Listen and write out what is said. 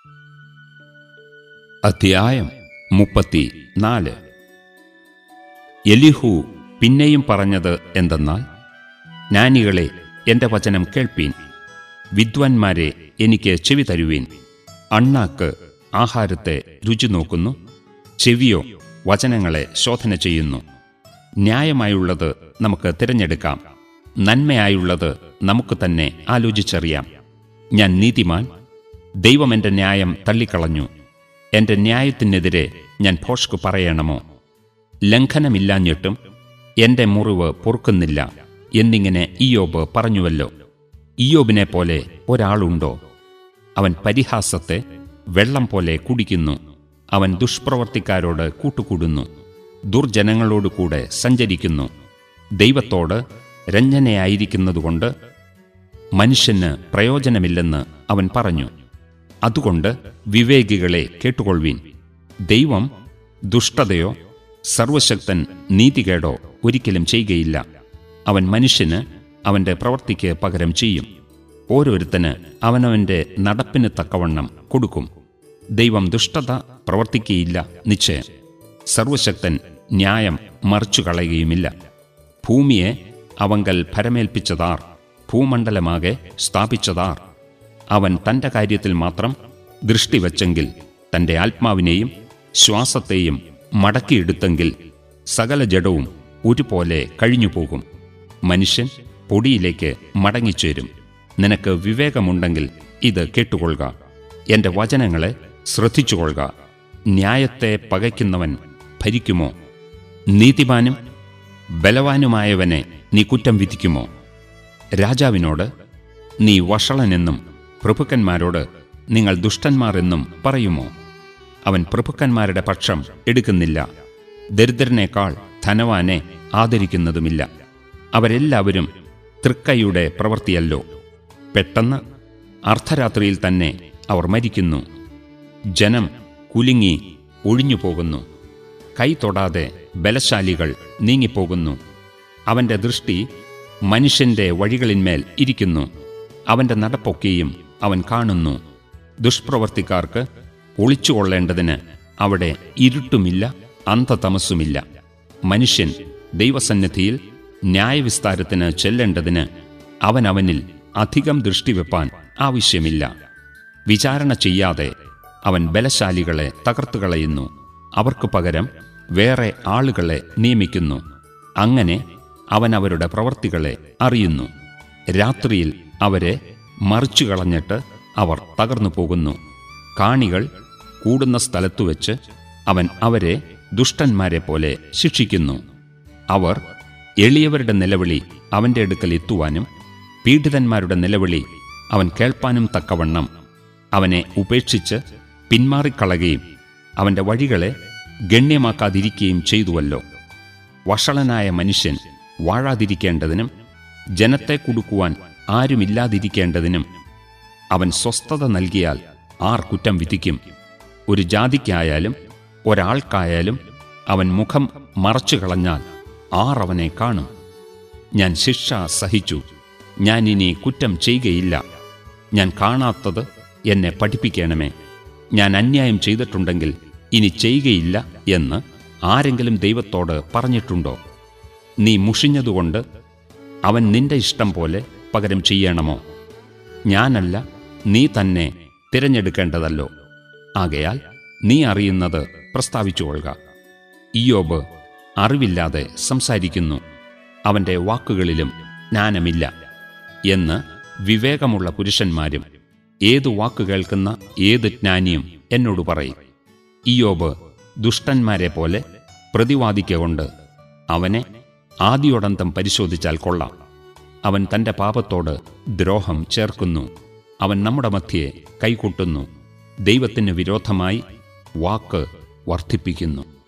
അധ്യായം മുപ്പത്തി നാല് എലിഹു പിന്നെയും പറഞ്ഞത് എന്തെന്നാൽ ജ്ഞാനികളെ എന്റെ വചനം കേൾപ്പീൻ വിദ്വാൻമാരെ എനിക്ക് ചെവി തരുവീൻ അണ്ണാക്ക് ആഹാരത്തെ രുചി നോക്കുന്നു ചെവിയോ വചനങ്ങളെ ശോധന ചെയ്യുന്നു ന്യായമായുള്ളത് നമുക്ക് തിരഞ്ഞെടുക്കാം നന്മയായുള്ളത് നമുക്ക് തന്നെ ആലോചിച്ചറിയാം ഞാൻ നീതിമാൻ ദൈവം എന്റെ ന്യായം തള്ളിക്കളഞ്ഞു എന്റെ ന്യായത്തിനെതിരെ ഞാൻ ഭോഷ്ക് പറയണമോ ലംഘനമില്ലാഞ്ഞിട്ടും എന്റെ മുറിവ് പൊറുക്കുന്നില്ല എന്നിങ്ങനെ ഇയോബ് പറഞ്ഞുവല്ലോ ഇയോബിനെ പോലെ ഒരാളുണ്ടോ അവൻ പരിഹാസത്തെ വെള്ളം പോലെ കുടിക്കുന്നു അവൻ ദുഷ്പ്രവർത്തിക്കാരോട് കൂട്ടുകൂടുന്നു ദുർജനങ്ങളോടുകൂടെ സഞ്ചരിക്കുന്നു ദൈവത്തോട് രഞ്ജനയായിരിക്കുന്നതുകൊണ്ട് മനുഷ്യന് പ്രയോജനമില്ലെന്ന് അവൻ പറഞ്ഞു അതുകൊണ്ട് വിവേകികളെ കേട്ടുകൊള്ളുവീൻ ദൈവം ദുഷ്ടതയോ സർവശക്തൻ നീതികേടോ ഒരിക്കലും ചെയ്യുകയില്ല അവൻ മനുഷ്യന് അവന്റെ പ്രവൃത്തിക്ക് പകരം ചെയ്യും ഓരോരുത്തന് അവനവന്റെ നടപ്പിന് തക്കവണ്ണം കൊടുക്കും ദൈവം ദുഷ്ടത പ്രവർത്തിക്കുകയില്ല നിശ്ചയം സർവശക്തൻ ന്യായം മറിച്ചു കളയുകയുമില്ല ഭൂമിയെ അവങ്കൽ ഭരമേൽപ്പിച്ചതാർ ഭൂമണ്ഡലമാകെ സ്ഥാപിച്ചതാർ അവൻ തന്റെ കാര്യത്തിൽ മാത്രം ദൃഷ്ടി വച്ചെങ്കിൽ തന്റെ ആത്മാവിനെയും ശ്വാസത്തെയും മടക്കിയെടുത്തെങ്കിൽ സകല ജഡവും ഒരുപോലെ കഴിഞ്ഞുപോകും മനുഷ്യൻ പൊടിയിലേക്ക് മടങ്ങിച്ചേരും നിനക്ക് വിവേകമുണ്ടെങ്കിൽ ഇത് കേട്ടുകൊള്ളുക എന്റെ വചനങ്ങളെ ശ്രദ്ധിച്ചുകൊള്ളുക ന്യായത്തെ പകയ്ക്കുന്നവൻ ഭരിക്കുമോ നീതിമാനും ബലവാനുമായവനെ നീ കുറ്റം വിധിക്കുമോ രാജാവിനോട് നീ വഷളനെന്നും പ്രഭുക്കന്മാരോട് നിങ്ങൾ ദുഷ്ടന്മാർ എന്നും പറയുമോ അവൻ പ്രഭുക്കന്മാരുടെ പക്ഷം എടുക്കുന്നില്ല ദരിദ്രനേക്കാൾ ധനവാനെ ആദരിക്കുന്നതുമില്ല അവരെല്ലാവരും തൃക്കൈയുടെ പ്രവൃത്തിയല്ലോ പെട്ടെന്ന് അർദ്ധരാത്രിയിൽ തന്നെ അവർ മരിക്കുന്നു ജനം കുലുങ്ങി ഒഴിഞ്ഞു പോകുന്നു കൈ തൊടാതെ ബലശാലികൾ നീങ്ങിപ്പോകുന്നു അവന്റെ ദൃഷ്ടി മനുഷ്യന്റെ വഴികളിന്മേൽ ഇരിക്കുന്നു അവന്റെ നടപ്പൊക്കെയും അവൻ കാണുന്നു ദുഷ്പ്രവർത്തിക്കാർക്ക് ഒളിച്ചുകൊള്ളേണ്ടതിന് അവിടെ ഇരുട്ടുമില്ല അന്ധതമസ്സുമില്ല മനുഷ്യൻ ദൈവസന്നിധിയിൽ ന്യായവിസ്താരത്തിന് ചെല്ലേണ്ടതിന് അവൻ അവനിൽ അധികം ദൃഷ്ടി വെപ്പാൻ ആവശ്യമില്ല വിചാരണ ചെയ്യാതെ അവൻ ബലശാലികളെ തകർത്തുകളയുന്നു അവർക്ക് പകരം വേറെ ആളുകളെ നിയമിക്കുന്നു അങ്ങനെ അവൻ അവരുടെ പ്രവർത്തികളെ അറിയുന്നു രാത്രിയിൽ അവരെ മറിച്ചു കളഞ്ഞിട്ട് അവർ തകർന്നു പോകുന്നു കാണികൾ കൂടുന്ന സ്ഥലത്തു വെച്ച് അവൻ അവരെ ദുഷ്ടന്മാരെ പോലെ ശിക്ഷിക്കുന്നു അവർ എളിയവരുടെ നിലവിളി അവന്റെ അടുക്കൽ എത്തുവാനും പീഡിതന്മാരുടെ നിലവിളി അവൻ കേൾപ്പാനും തക്കവണ്ണം അവനെ ഉപേക്ഷിച്ച് പിന്മാറിക്കളയുകയും അവന്റെ വഴികളെ ഗണ്യമാക്കാതിരിക്കുകയും ചെയ്തുവല്ലോ വഷളനായ മനുഷ്യൻ വാഴാതിരിക്കേണ്ടതിനും ജനത്തെ കുടുക്കുവാൻ ആരുമില്ലാതിരിക്കേണ്ടതിനും അവൻ സ്വസ്ഥത നൽകിയാൽ ആർ കുറ്റം വിധിക്കും ഒരു ജാതിക്കായാലും ഒരാൾക്കായാലും അവൻ മുഖം മറച്ചു കളഞ്ഞാൽ ആർ അവനെ കാണും ഞാൻ ശിക്ഷ സഹിച്ചു ഞാൻ ഇനി കുറ്റം ചെയ്യുകയില്ല ഞാൻ കാണാത്തത് എന്നെ പഠിപ്പിക്കണമേ ഞാൻ അന്യായം ചെയ്തിട്ടുണ്ടെങ്കിൽ ഇനി ചെയ്യുകയില്ല എന്ന് ആരെങ്കിലും ദൈവത്തോട് പറഞ്ഞിട്ടുണ്ടോ നീ മുഷിഞ്ഞതുകൊണ്ട് അവൻ നിന്റെ ഇഷ്ടം പോലെ പകരം ചെയ്യണമോ ഞാനല്ല നീ തന്നെ തിരഞ്ഞെടുക്കേണ്ടതല്ലോ ആകയാൽ നീ അറിയുന്നത് പ്രസ്താവിച്ചുകൊള്ളുക ഇയോബ് അറിവില്ലാതെ സംസാരിക്കുന്നു അവന്റെ വാക്കുകളിലും ജ്ഞാനമില്ല എന്ന് വിവേകമുള്ള പുരുഷന്മാരും ഏതു വാക്ക് കേൾക്കുന്ന ഏത് ജ്ഞാനിയും എന്നോട് പറയും ഇയോബ് ദുഷ്ടന്മാരെ പോലെ പ്രതിവാദിക്കൊണ്ട് അവനെ ആദ്യോടന്തം പരിശോധിച്ചാൽ കൊള്ളാം അവൻ തന്റെ പാപത്തോട് ദ്രോഹം ചേർക്കുന്നു അവൻ നമ്മുടെ മധ്യയെ കൈകൂട്ടുന്നു ദൈവത്തിന് വിരോധമായി വാക്ക് വർദ്ധിപ്പിക്കുന്നു